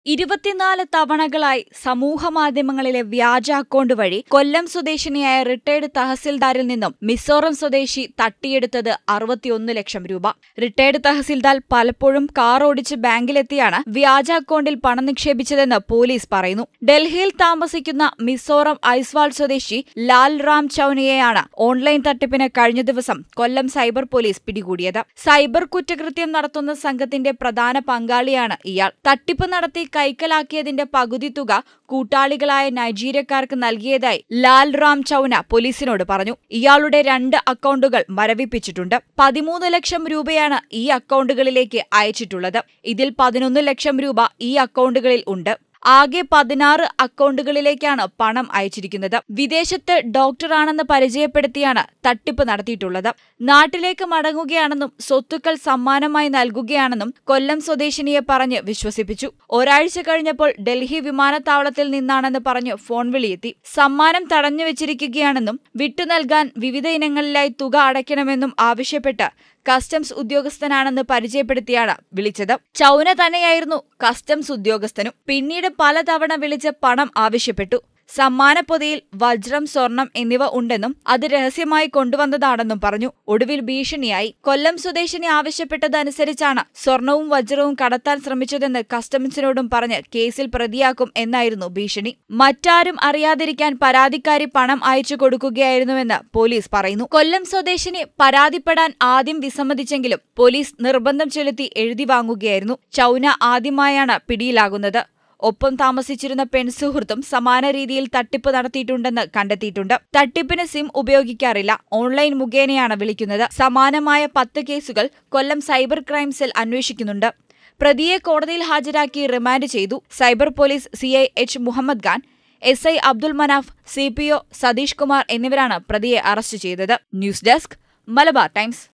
ഇരുപത്തിനാല് തവണകളായി സമൂഹമാധ്യമങ്ങളിലെ വ്യാജ അക്കൗണ്ട് വഴി കൊല്ലം സ്വദേശിനിയായ റിട്ടയർഡ് തഹസിൽദാരിൽ നിന്നും മിസോറം സ്വദേശി തട്ടിയെടുത്തത് അറുപത്തിയൊന്ന് ലക്ഷം രൂപ റിട്ടയർഡ് തഹസിൽദാർ പലപ്പോഴും കാർ ഓടിച്ച് ബാങ്കിലെത്തിയാണ് വ്യാജ അക്കൗണ്ടിൽ പണം നിക്ഷേപിച്ചതെന്ന് പോലീസ് പറയുന്നു ഡൽഹിയിൽ താമസിക്കുന്ന മിസോറം ഐസ്വാൾ സ്വദേശി ലാൽ റാം ചൌനയെയാണ് ഓൺലൈൻ തട്ടിപ്പിന് കഴിഞ്ഞ ദിവസം കൊല്ലം സൈബർ പോലീസ് പിടികൂടിയത് സൈബർ കുറ്റകൃത്യം നടത്തുന്ന സംഘത്തിന്റെ പ്രധാന പങ്കാളിയാണ് ഇയാൾ തട്ടിപ്പ് നടത്തി കൈക്കലാക്കിയതിന്റെ പകുതി തുക കൂട്ടാളികളായ നൈജീരിയക്കാർക്ക് നൽകിയതായി ലാൽ റാം ചൌന പോലീസിനോട് പറഞ്ഞു ഇയാളുടെ രണ്ട് അക്കൗണ്ടുകൾ മരവിപ്പിച്ചിട്ടുണ്ട് പതിമൂന്ന് ലക്ഷം രൂപയാണ് ഈ അക്കൗണ്ടുകളിലേക്ക് അയച്ചിട്ടുള്ളത് ഇതിൽ പതിനൊന്ന് ലക്ഷം രൂപ ഈ അക്കൗണ്ടുകളിൽ ഉണ്ട് ആകെ പതിനാറ് അക്കൗണ്ടുകളിലേക്കാണ് പണം അയച്ചിരിക്കുന്നത് വിദേശത്ത് ഡോക്ടറാണെന്ന് പരിചയപ്പെടുത്തിയാണ് തട്ടിപ്പ് നടത്തിയിട്ടുള്ളത് നാട്ടിലേക്ക് മടങ്ങുകയാണെന്നും സ്വത്തുക്കൾ സമ്മാനമായി നൽകുകയാണെന്നും കൊല്ലം സ്വദേശിനിയെ പറഞ്ഞ് വിശ്വസിപ്പിച്ചു ഒരാഴ്ച കഴിഞ്ഞപ്പോൾ ഡൽഹി വിമാനത്താവളത്തിൽ നിന്നാണെന്ന് പറഞ്ഞ് ഫോൺ വിളിയെത്തി സമ്മാനം തടഞ്ഞു വെച്ചിരിക്കുകയാണെന്നും വിട്ടു നൽകാൻ വിവിധ ഇനങ്ങളിലായി തുക അടയ്ക്കണമെന്നും ആവശ്യപ്പെട്ട് കസ്റ്റംസ് ഉദ്യോഗസ്ഥനാണെന്ന് പരിചയപ്പെടുത്തിയാണ് വിളിച്ചത് ചൌന തന്നെയായിരുന്നു കസ്റ്റംസ് ഉദ്യോഗസ്ഥനും പിന്നീട് പലതവണ വിളിച്ച് പണം ആവശ്യപ്പെട്ടു സമ്മാനപ്പൊതിയിൽ വജ്രം സ്വർണം എന്നിവ ഉണ്ടെന്നും അത് രഹസ്യമായി കൊണ്ടുവന്നതാണെന്നും പറഞ്ഞു ഒടുവിൽ ഭീഷണിയായി കൊല്ലം സ്വദേശിനി ആവശ്യപ്പെട്ടതനുസരിച്ചാണ് സ്വർണവും വജ്രവും കടത്താൻ ശ്രമിച്ചതെന്ന് കസ്റ്റംസിനോടും പറഞ്ഞ് കേസിൽ പ്രതിയാക്കും എന്നായിരുന്നു ഭീഷണി മറ്റാരും അറിയാതിരിക്കാൻ പരാതിക്കാരി പണം അയച്ചു കൊടുക്കുകയായിരുന്നുവെന്ന് പോലീസ് പറയുന്നു കൊല്ലം സ്വദേശിനി പരാതിപ്പെടാൻ ആദ്യം വിസമ്മതിച്ചെങ്കിലും പോലീസ് നിർബന്ധം ചെലുത്തി എഴുതി വാങ്ങുകയായിരുന്നു ചൌന ആദ്യമായാണ് പിടിയിലാകുന്നത് ഒപ്പം താമസിച്ചിരുന്ന പെൺസുഹൃത്തും സമാന രീതിയിൽ തട്ടിപ്പ് നടത്തിയിട്ടുണ്ടെന്ന് കണ്ടെത്തിയിട്ടുണ്ട് തട്ടിപ്പിന് സിം ഉപയോഗിക്കാറില്ല ഓൺലൈൻ മുഖേനയാണ് വിളിക്കുന്നത് സമാനമായ പത്ത് കേസുകൾ കൊല്ലം സൈബർ ക്രൈം സെൽ അന്വേഷിക്കുന്നുണ്ട് പ്രതിയെ കോടതിയിൽ ഹാജരാക്കി റിമാൻഡ് ചെയ്തു cyber police C I H Muhammad Khan S I Abdul Manaf C P O Satheesh Kumar എന്നിവരാണ് പ്രതിയെ അറസ്റ്റ് ചെയ്തത് ന്യൂസ് ഡെസ്ക് മലബാർ ടൈംസ്